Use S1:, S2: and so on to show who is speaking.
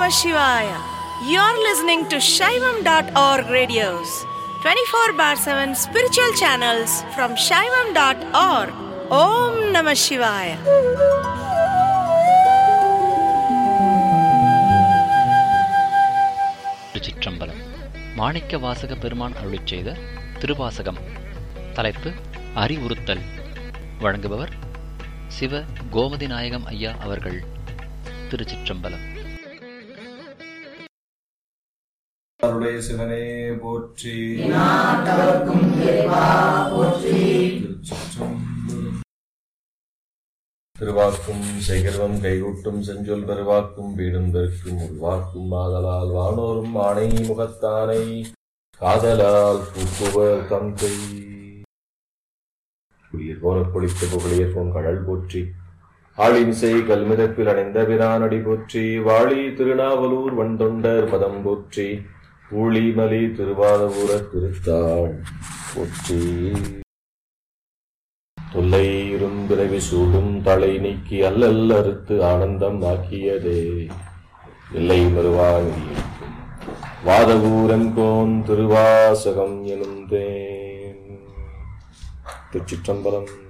S1: Namah Shivaya. You're listening to Shaivam.org radios, 24 bar 7 spiritual channels from Shaivam.org. Om Namah Shivaya.
S2: திருச்சிற்றம்பலம் மாணிக்க வாசக பெருமான் அருளிச் செய்த திருவாசகம் தலைப்பு அறிவுறுத்தல் வழங்குபவர் சிவ கோமதி நாயகம் ஐயா அவர்கள் திருச்சிற்றம்பலம்
S3: அருடைய சிவனே போற்றி திருச்சிற்றம்பலம். திருவாக்கும் சேகர்வம் கைகூட்டும் செஞ்சொல் பெருவாக்கும் வீடும் பெருக்கும் உருவாக்கும் ஆதலால் வானோரும் ஆணை முகத்தானை காதலால் பூக்குவர் தந்தை புலியர் போல பொழித்த புகழியர் போன் கடல் போற்றி ஆளின்சை கல்மிதப்பில் அடைந்த பிரானடி போற்றி வாழி திருநாவலூர் வண்டொண்டர் பதம் போற்றி ஊழிமலி திருவாதபுர திருத்தாள் போற்றி தொல்லை இரும்பிறவி சூடும் தலை நீக்கி அல்லல் அறுத்து ஆனந்தம் ஆக்கியதே இல்லை மறுவாங்கி வாதவூரன் கோன் திருவாசகம் எனும் தேன் திருச்சிற்றம்பலம்